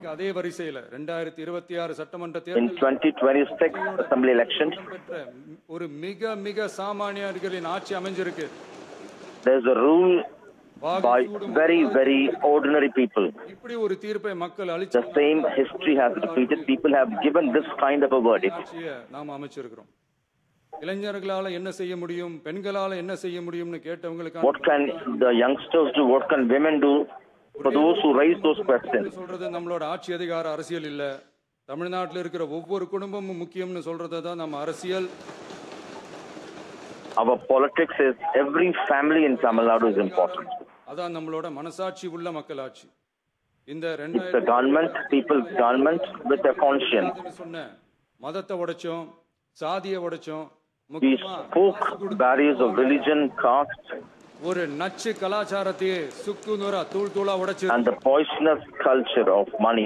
அதே வரிசையில ரெண்டாயிரத்தி இருபத்தி ஆறு சட்டமன்ற In தேர்தல் 2026 assembly elections, பெற்ற ஒரு மிக மிக சாமானியர்களின் ஆட்சி அமைஞ்சிருக்கு there's a rule by very, very ordinary people. இப்படி ஒரு தீர்ப்பை மக்கள் The அளிச்ச same history has repeated. People have given this kind of a verdict. ஆட்சியை நாம் அமைச்சிருக்கிறோம் இளைஞர்களால என்ன செய்ய முடியும் பெண்களால என்ன செய்ய முடியும்னு கேட்டவங்களுக்கு What can the youngsters do? What can women do? For those who raise those questions, சொல்றது நம்மளோட ஆட்சி அதிகார அரசியல் இல்ல தமிழ்நாட்டில் இருக்கிற ஒவ்வொரு குடும்பமும் முக்கியம்னு சொல்றது தான் நம்ம அரசியல் our politics is every family in Tamil Nadu is important. அதான் நம்மளோட மனசாட்சி உள்ள மக்களாட்சி இந்த It's the ரெண்டாயிரத்தி government, people's government with a conscience. சொன்ன மதத்தை உடைச்சோம் சாதியை உடைச்சோம் We முக்கியமா spoke barriers of religion, caste, ஒரு நச்சு கலாச்சாரத்தையே சுக்கு நூறா தூள் தூளா உடைச்சு and the poisonous culture of money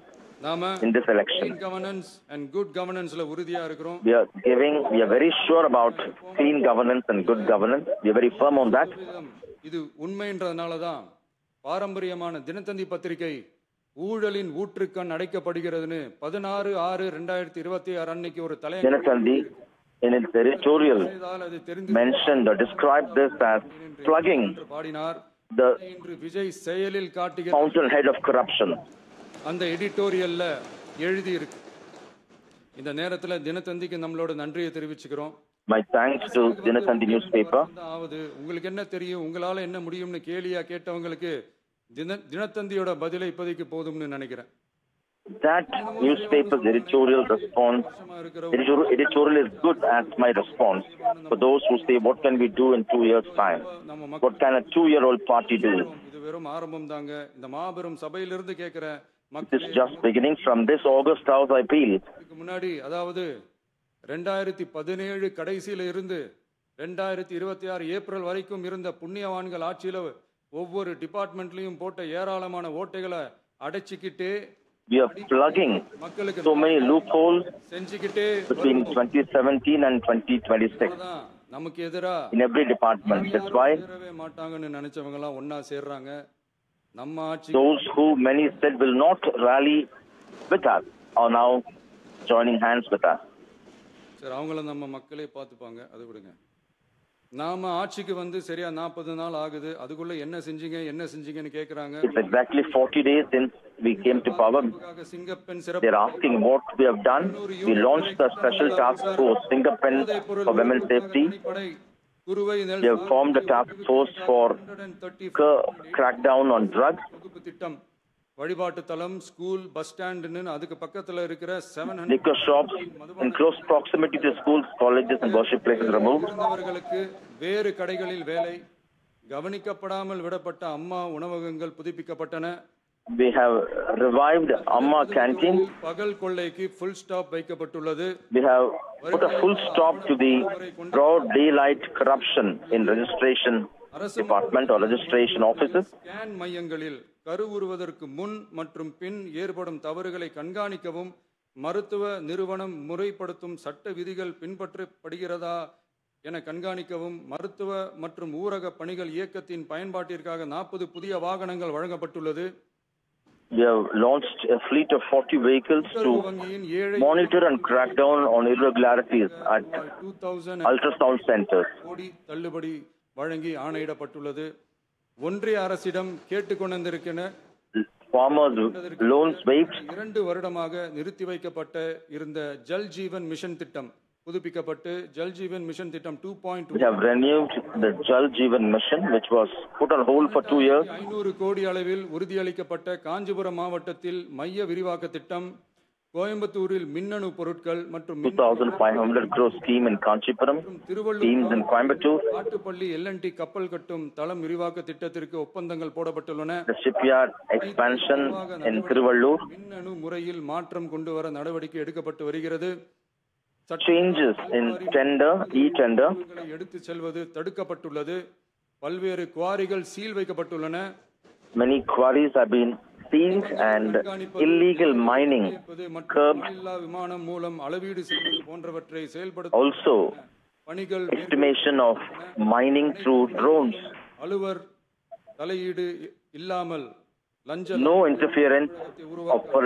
நாம in this election. Governance and good கவர்னன்ஸ்ல உறுதியா இருக்கிறோம் We are giving, we are very sure about clean governance and good governance. We are very firm on that. இது உண்மைன்றதுனால தான் பாரம்பரியமான தினத்தந்தி பத்திரிகை ஊழலின் ஊற்றுக்கண் அடைக்கப்படுகிறதுன்னு பதினாறு ஆறு ரெண்டாயிரத்தி இருபத்தி ஆறு அன்னைக்கு ஒரு தலை Dinasandi, in its editorial, அது தெரிந்து mentioned or described this as plugging என்று பாடினார் the இன்று விஜய் செயலில் காட்டுகிற fountainhead of corruption. அந்த எடிட்டோரியல்ல எழுதி இருக்கு இந்த நேரத்துல தினத்தந்திக்கு நம்மளோட நன்றியை தெரிவிச்சுக்கிறோம் My thanks to Dinasandi newspaper. தான் ஆகுது உங்களுக்கு என்ன தெரியும் உங்களால என்ன முடியும்னு கேலியா கேட்டவங்களுக்கு தின தினத்தந்தியோட பதிலை இப்போதைக்கு போதும்னு நினைக்கிறேன் That newspaper's editorial response, வருஷமா இருக்கிற editorial, editorial is good as my response for those who say, what can we do in two years' time? நம்ம மக்கள் What can a two-year-old party do? இது வெறும் ஆரம்பம் தாங்க இந்த மாபெரும் சபையிலிருந்து கேட்கிற It மக்கள் is just beginning from this August House appeal. இதுக்கு முன்னாடி அதாவது ரெண்டாயிரத்தி பதினேழு கடைசியில இருந்து ரெண்டாயிரத்தி இருபத்தி ஆறு ஏப்ரல் வரைக்கும் இருந்த புண்ணியவான்கள் ஆட்சியில ஒவ்வொரு டிபார்ட்மெண்ட்லயும் போட்ட ஏராளமான ஓட்டைகளை அடைச்சிக்கிட்டே We are plugging மக்களுக்கு so many loopholes செஞ்சுக்கிட்டே between 2017 and 2026 தான் நமக்கு எதிரா in every department. That's why சேரவே மாட்டாங்கன்னு நினைச்சவங்க எல்லாம் ஒன்னா சேர்றாங்க நம்ம ஆட்சி those who many said will not rally with us are now joining hands with us. சரி அவங்கள நம்ம மக்களே பார்த்துப்பாங்க அது விடுங்க நாம ஆட்சிக்கு வந்து சரியா நாற்பது நாள் ஆகுது அதுக்குள்ள என்ன செஞ்சீங்க என்ன செஞ்சீங்கன்னு கேக்குறாங்க It's exactly 40 days since we came to power. நமக்காக சிங்கப்பெண் சிறப்பு They're asking what we have done. We launched the special task force, Fingerprint for Women's Safety. தனிப்படை குருவை நெல் We have formed a task force for 130 c- crackdown on drugs. வகுப்பு திட்டம் வழிபாட்டு தலம் school bus ஸ்டாண்டுன்னு அதுக்கு பக்கத்துல இருக்கிற seven Liquor shops in close proximity to schools, colleges, and worship places removed. இருந்தவர்களுக்கு வேறு கடைகளில் வேலை கவனிக்கப்படாமல் விடப்பட்ட அம்மா உணவகங்கள் புதுப்பிக்கப்பட்டன We have revived Amma Canteen. பகல் கொள்ளைக்கு ஃபுல் ஸ்டாப் வைக்கப்பட்டுள்ளது We have put a full stop to the broad daylight corruption in registration department or registration offices. Scan மையங்களில் கருவுறுவதற்கு முன் மற்றும் பின் ஏற்படும் தவறுகளை கண்காணிக்கவும் மருத்துவ நிறுவனம் முறைப்படுத்தும் சட்ட விதிகள் பின்பற்றப்படுகிறதா என கண்காணிக்கவும் மருத்துவ மற்றும் ஊரக பணிகள் இயக்கத்தின் பயன்பாட்டிற்காக நாற்பது புதிய வாகனங்கள் வழங்கப்பட்டுள்ளது We have launched a fleet of 40 vehicles to வங்கியின் ஏழை monitor and crack down on irregularities at two thousand ultrasound centers. கோடி தள்ளுபடி வழங்கி ஆணையிடப்பட்டுள்ளது ஒன்றிய அரசிடம் கேட்டுக்கொண்டிருக்கிற Farmers' loans waived. இரண்டு வருடமாக நிறுத்தி வைக்கப்பட்ட இருந்த ஜல் ஜீவன் மிஷன் திட்டம் புதுப்பிக்கப்பட்டு ஜல் ஜீவன் மிஷன் திட்டம் two point We have renewed the Jal Jeevan mission, which was put on hold for two years. ஐநூறு கோடி அளவில் உறுதியளிக்கப்பட்ட காஞ்சிபுரம் மாவட்டத்தில் மைய விரிவாக்க திட்டம் கோயம்புத்தூரில் மின்னணு பொருட்கள் மற்றும் மின் 2,500 crore scheme in Kanchipuram, Thiruvallur schemes in Coimbatore, Kattupalli L and T கப்பல் கட்டும் தளம் விரிவாக்க திட்டத்திற்கு ஒப்பந்தங்கள் போடப்பட்டுள்ளன the shipyard expansion in Tiruvallur, மின்னணு முறையில் மாற்றம் கொண்டு வர நடவடிக்கை எடுக்கப்பட்டு வருகிறது சட்ட changes in tender, e-tender, பொருட்களை எடுத்து செல்வது தடுக்கப்பட்டுள்ளது பல்வேறு குவாரிகள் சீல் வைக்கப்பட்டுள்ளன many quarries have been sealed and illegal mining இருப்பது மற்றும் curbed. இல்லா விமானம் மூலம் அளவீடு செய்வது போன்றவற்றை செயல்படுத்த Also, பணிகள் estimation of mining through drones. அலுவர் தலையீடு இ- இல்லாமல் லஞ்ச no interference of